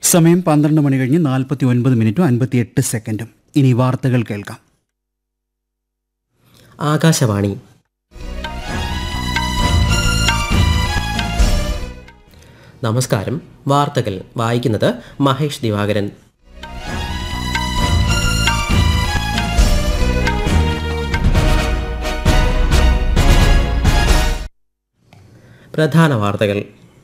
സമയം പന്ത്രണ്ട് മണി കഴിഞ്ഞ് നാൽപ്പത്തി ഒൻപത് മിനിറ്റും അൻപത്തിയെട്ട് സെക്കൻഡും ഇനി വാർത്തകൾ കേൾക്കാം ആകാശവാണി നമസ്കാരം വാർത്തകൾ വായിക്കുന്നത് മഹേഷ് ദിവാകരൻ പ്രധാന വാർത്തകൾ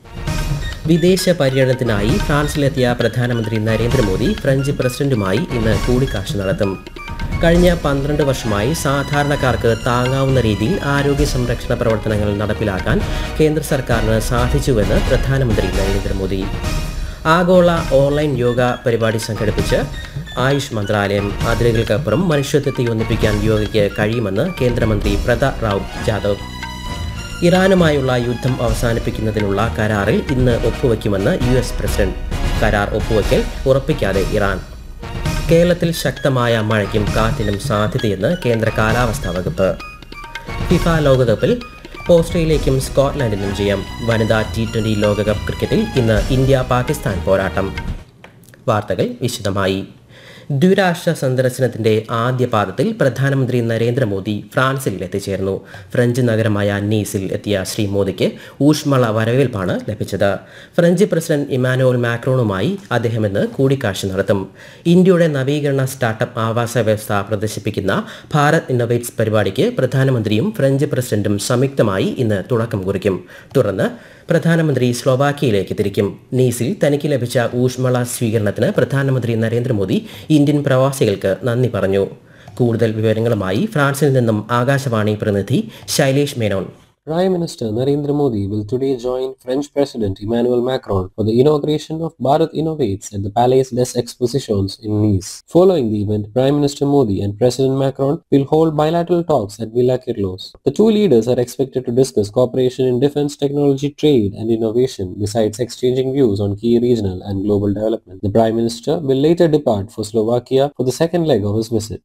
വിദേശ പര്യടനത്തിനായി ഫ്രാൻസിലെത്തിയ പ്രധാനമന്ത്രി നരേന്ദ്രമോദി ഫ്രഞ്ച് പ്രസിഡന്റുമായി ഇന്ന് കൂടിക്കാഴ്ച നടത്തും കഴിഞ്ഞ പന്ത്രണ്ട് വർഷമായി സാധാരണക്കാർക്ക് താങ്ങാവുന്ന രീതിയിൽ ആരോഗ്യ സംരക്ഷണ പ്രവർത്തനങ്ങൾ നടപ്പിലാക്കാൻ കേന്ദ്ര സർക്കാരിന് സാധിച്ചുവെന്ന് പ്രധാനമന്ത്രി നരേന്ദ്രമോദി ആഗോള ഓൺലൈൻ യോഗ പരിപാടി സംഘടിപ്പിച്ച് ആയുഷ് മന്ത്രാലയം അതിരുകൾക്കപ്പുറം മനുഷ്യത്വത്തെ ഒന്നിപ്പിക്കാൻ യോഗയ്ക്ക് കഴിയുമെന്ന് കേന്ദ്രമന്ത്രി പ്രതാപ് റാവു ജാദവ് ഇറാനുമായുള്ള യുദ്ധം അവസാനിപ്പിക്കുന്നതിനുള്ള കരാറിൽ ഇന്ന് ഒപ്പുവെക്കുമെന്ന് യു എസ് പ്രസിഡന്റ് കരാർ ഒപ്പുവെക്കൽ ഉറപ്പിക്കാതെ ഇറാൻ കേരളത്തിൽ ശക്തമായ മഴയ്ക്കും കാറ്റിനും സാധ്യതയെന്ന് കേന്ദ്ര കാലാവസ്ഥാ വകുപ്പ് ഫിഫ ലോകകപ്പിൽ ഓസ്ട്രേലിയയ്ക്കും സ്കോട്ട്ലൻഡിനും ജയം വനിതാ ടി ട്വൻ്റി ലോകകപ്പ് ക്രിക്കറ്റിൽ ഇന്ന് ഇന്ത്യ പാകിസ്ഥാൻ പോരാട്ടം വാർത്തകൾ വിശദമായി ദ്വിരാഷ്ട്ര സന്ദർശനത്തിന്റെ ആദ്യ പാദത്തിൽ പ്രധാനമന്ത്രി നരേന്ദ്രമോദി ഫ്രാൻസിൽ എത്തിച്ചേർന്നു ഫ്രഞ്ച് നഗരമായ നീസിൽ എത്തിയ ശ്രീ മോദിക്ക് ഊഷ്മള വരവേൽപ്പാണ് ലഭിച്ചത് ഫ്രഞ്ച് പ്രസിഡന്റ് ഇമാനുവൽ മാക്രോണുമായി അദ്ദേഹം ഇന്ന് കൂടിക്കാഴ്ച നടത്തും ഇന്ത്യയുടെ നവീകരണ സ്റ്റാർട്ടപ്പ് ആവാസ വ്യവസ്ഥ പ്രദർശിപ്പിക്കുന്ന ഭാരത് ഇന്നോവേറ്റ്സ് പരിപാടിക്ക് പ്രധാനമന്ത്രിയും ഫ്രഞ്ച് പ്രസിഡന്റും സംയുക്തമായി ഇന്ന് തുടക്കം കുറിക്കും തുടർന്ന് പ്രധാനമന്ത്രി സ്ലോവാക്കിയയിലേക്ക് തിരിക്കും നീസിൽ തനിക്ക് ലഭിച്ച ഊഷ്മള സ്വീകരണത്തിന് പ്രധാനമന്ത്രി നരേന്ദ്രമോദി ഇന്ത്യൻ പ്രവാസികൾക്ക് നന്ദി പറഞ്ഞു കൂടുതൽ വിവരങ്ങളുമായി ഫ്രാൻസിൽ നിന്നും ആകാശവാണി പ്രതിനിധി Shailesh Menon Prime Minister Narendra Modi will today join French President Emmanuel Macron for the inauguration of Bharat Innovates at the Palais des Expositions in Nice. Following the event, Prime Minister Modi and President Macron will hold bilateral talks at Villa Kirlos. The two leaders are expected to discuss cooperation in defense technology, trade and innovation, besides exchanging views on key regional and global development. The Prime Minister will later depart for Slovakia for the second leg of his visit.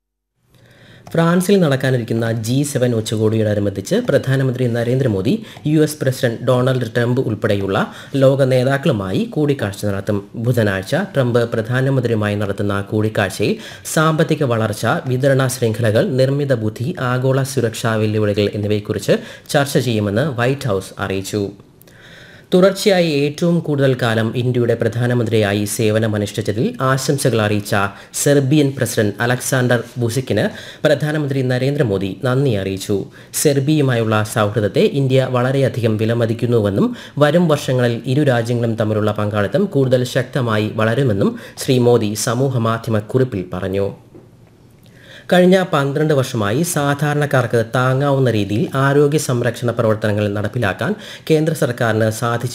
ഫ്രാൻസിൽ നടക്കാനിരിക്കുന്ന G seven ഉച്ചകോടിയോടനുബന്ധിച്ച് പ്രധാനമന്ത്രി Narendra Modi U S president Donald Trump ഉൾപ്പെടെയുള്ള ലോക നേതാക്കളുമായി കൂടിക്കാഴ്ച നടത്തും ബുധനാഴ്ച ട്രംപ് പ്രധാനമന്ത്രിയുമായി നടത്തുന്ന കൂടിക്കാഴ്ചയിൽ സാമ്പത്തിക വളർച്ച വിതരണ ശൃംഖലകൾ നിർമ്മിത ബുദ്ധി ആഗോള സുരക്ഷാ വെല്ലുവിളികൾ എന്നിവയെക്കുറിച്ച് ചർച്ച ചെയ്യുമെന്ന് വൈറ്റ് ഹൗസ് അറിയിച്ചു തുടർച്ചയായി ഏറ്റവും കൂടുതൽ കാലം ഇന്ത്യയുടെ പ്രധാനമന്ത്രിയായി സേവനമനുഷ്ഠിച്ചതിൽ ആശംസകൾ അറിയിച്ച സെർബിയൻ പ്രസിഡന്റ് അലക്സാണ്ടർ ബുസിക്കിന് പ്രധാനമന്ത്രി നരേന്ദ്രമോദി നന്ദി അറിയിച്ചു സെർബിയയുമായുള്ള സൗഹൃദത്തെ ഇന്ത്യ വളരെയധികം വിലമതിക്കുന്നുവെന്നും വരും വർഷങ്ങളിൽ ഇരു രാജ്യങ്ങളും തമ്മിലുള്ള പങ്കാളിത്തം കൂടുതൽ ശക്തമായി വളരുമെന്നും ശ്രീ മോദി സമൂഹമാധ്യമ കുറിപ്പിൽ പറഞ്ഞു കഴിഞ്ഞ പന്ത്രണ്ട് വർഷമായി സാധാരണക്കാർക്ക് താങ്ങാവുന്ന രീതിയിൽ ആരോഗ്യ സംരക്ഷണ പ്രവർത്തനങ്ങൾ നടപ്പിലാക്കാൻ കേന്ദ്ര സർക്കാരിന് സാധിച്ചു